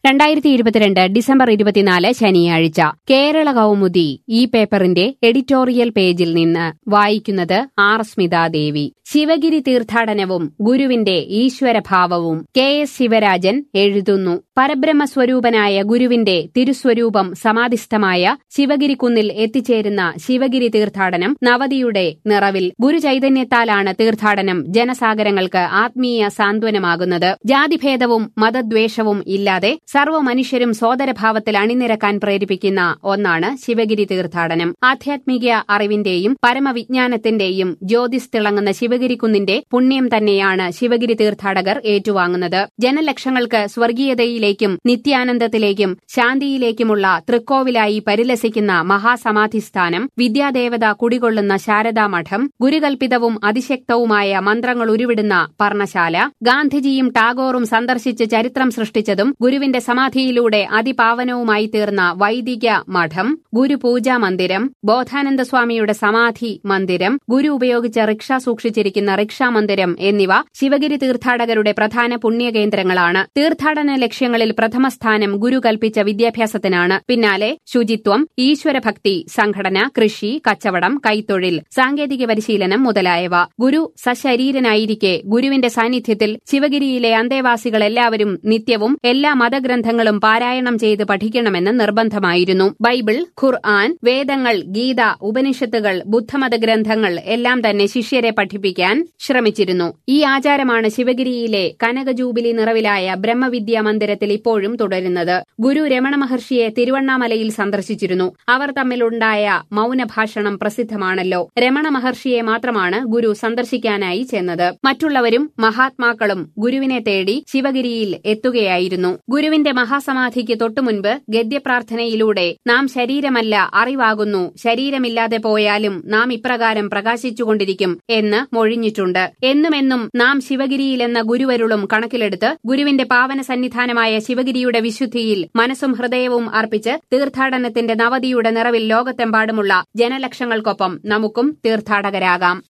രണ്ടായിരത്തി ഇരുപത്തിരണ്ട് ഡിസംബർ ഇരുപത്തിനാല് ശനിയാഴ്ച കേരള കൗമുദി ഈ പേപ്പറിന്റെ എഡിറ്റോറിയൽ പേജിൽ നിന്ന് വായിക്കുന്നത് ആർ സ്മിതാദേവി ശിവഗിരി തീർത്ഥാടനവും ഗുരുവിന്റെ ഈശ്വരഭാവവും കെ എസ് ശിവരാജൻ എഴുതുന്നു പരബ്രഹ്മസ്വരൂപനായ ഗുരുവിന്റെ തിരുസ്വരൂപം സമാധിസ്ഥമായ ശിവഗിരിക്കുന്നിൽ എത്തിച്ചേരുന്ന ശിവഗിരി തീർത്ഥാടനം നവതിയുടെ നിറവിൽ ഗുരുചൈതന്യത്താലാണ് തീർത്ഥാടനം ജനസാഗരങ്ങൾക്ക് ആത്മീയ സാന്ത്വനമാകുന്നത് ജാതിഭേദവും മതദ്വേഷവും ഇല്ലാതെ സർവ്വ മനുഷ്യരും സോദരഭാവത്തിൽ അണിനിരക്കാൻ പ്രേരിപ്പിക്കുന്ന ഒന്നാണ് ശിവഗിരി തീർത്ഥാടനം ആധ്യാത്മിക അറിവിന്റെയും പരമവിജ്ഞാനത്തിന്റെയും ജ്യോതിസ് തിളങ്ങുന്ന ശിവഗിരിക്കുന്നിന്റെ പുണ്യം തന്നെയാണ് ശിവഗിരി തീർത്ഥാടകർ ഏറ്റുവാങ്ങുന്നത് ജനലക്ഷങ്ങൾക്ക് സ്വർഗീയതയിലേക്കും നിത്യാനന്ദത്തിലേക്കും ശാന്തിയിലേക്കുമുള്ള തൃക്കോവിലായി പരിലസിക്കുന്ന മഹാസമാധിസ്ഥാനം വിദ്യാദേവത കുടികൊള്ളുന്ന ശാരദാമഠം ഗുരുകൽപിതവും അതിശക്തവുമായ മന്ത്രങ്ങൾ ഉരുവിടുന്ന പർണശാല ഗാന്ധിജിയും ടാഗോറും സന്ദർശിച്ച് ചരിത്രം സൃഷ്ടിച്ചതും ഗുരുവിന്റെ സമാധിയിലൂടെ അതിപാവനവുമായി തീർന്ന വൈദിക മഠം ഗുരുപൂജാ മന്ദിരം ബോധാനന്ദ സ്വാമിയുടെ സമാധി മന്ദിരം ഗുരു ഉപയോഗിച്ച റിക്ഷ സൂക്ഷിച്ചിരിക്കുന്ന റിക്ഷാ മന്ദിരം എന്നിവ ശിവഗിരി തീർത്ഥാടകരുടെ പ്രധാന പുണ്യകേന്ദ്രങ്ങളാണ് തീർത്ഥാടന ലക്ഷ്യങ്ങളിൽ പ്രഥമ സ്ഥാനം ഗുരു കൽപ്പിച്ച വിദ്യാഭ്യാസത്തിനാണ് പിന്നാലെ ശുചിത്വം ഈശ്വരഭക്തി സംഘടന കൃഷി കച്ചവടം കൈത്തൊഴിൽ സാങ്കേതിക പരിശീലനം മുതലായവ ഗുരു സശരീരനായിരിക്കെ ഗുരുവിന്റെ സാന്നിധ്യത്തിൽ ശിവഗിരിയിലെ അന്തേവാസികൾ എല്ലാവരും നിത്യവും എല്ലാ മതഗ്രന്ഥങ്ങളും പാരായണം ചെയ്ത് പഠിക്കണമെന്ന് നിർബന്ധമായിരുന്നു ബൈബിൾ ഖുർആൻ വേദങ്ങൾ ഗീത ഉപനിഷത്തുകൾ ബുദ്ധമത ഗ്രന്ഥങ്ങൾ എല്ലാം തന്നെ ശിഷ്യരെ പഠിപ്പിക്കാൻ ശ്രമിച്ചിരുന്നു ഈ ആചാരമാണ് ശിവഗിരിയിലെ കനക ജൂബിലി നിറവിലായ ബ്രഹ്മവിദ്യാ മന്ദിരത്തിൽ ഇപ്പോഴും തുടരുന്നത് ഗുരു രമണ മഹർഷിയെ തിരുവണ്ണാമലയിൽ സന്ദർശിച്ചിരുന്നു അവർ തമ്മിലുണ്ടായ മൌനഭാഷണം പ്രസിദ്ധമാണല്ലോ രമണ മഹർഷിയെ മാത്രമാണ് ഗുരു സന്ദർശിക്കാനായി ചെന്നത് മറ്റുള്ളവരും മഹാത്മാക്കളും ഗുരുവിനെ തേടി ശിവഗിരിയിൽ എത്തുകയായിരുന്നു ഗുരുവിന്റെ മഹാസമാധിക്ക് തൊട്ടുമുൻപ് ഗദ്യപ്രാർത്ഥനയിലൂടെ നാം ശരീരമല്ല അറിവാകുന്നു ശരീരമില്ലാതെ പോയാലും നാം ഇപ്രകാരം പ്രകാശിച്ചുകൊണ്ടിരിക്കും എന്ന് മൊഴിഞ്ഞിട്ടുണ്ട് എന്നുമെന്നും നാം ശിവഗിരിയിലെന്ന ഗുരുവരുളും കണക്കിലെടുത്ത് ഗുരുവിന്റെ പാവന സന്നിധാനമായ ശിവഗിരിയുടെ വിശുദ്ധിയിൽ മനസ്സും ഹൃദയവും അർപ്പിച്ച് തീർത്ഥാടനത്തിന്റെ നവതിയുടെ നിറവിൽ ലോകത്തെമ്പാടുമുള്ള ജനലക്ഷങ്ങൾക്കൊപ്പം നമുക്കും തീർത്ഥാടകരാകാം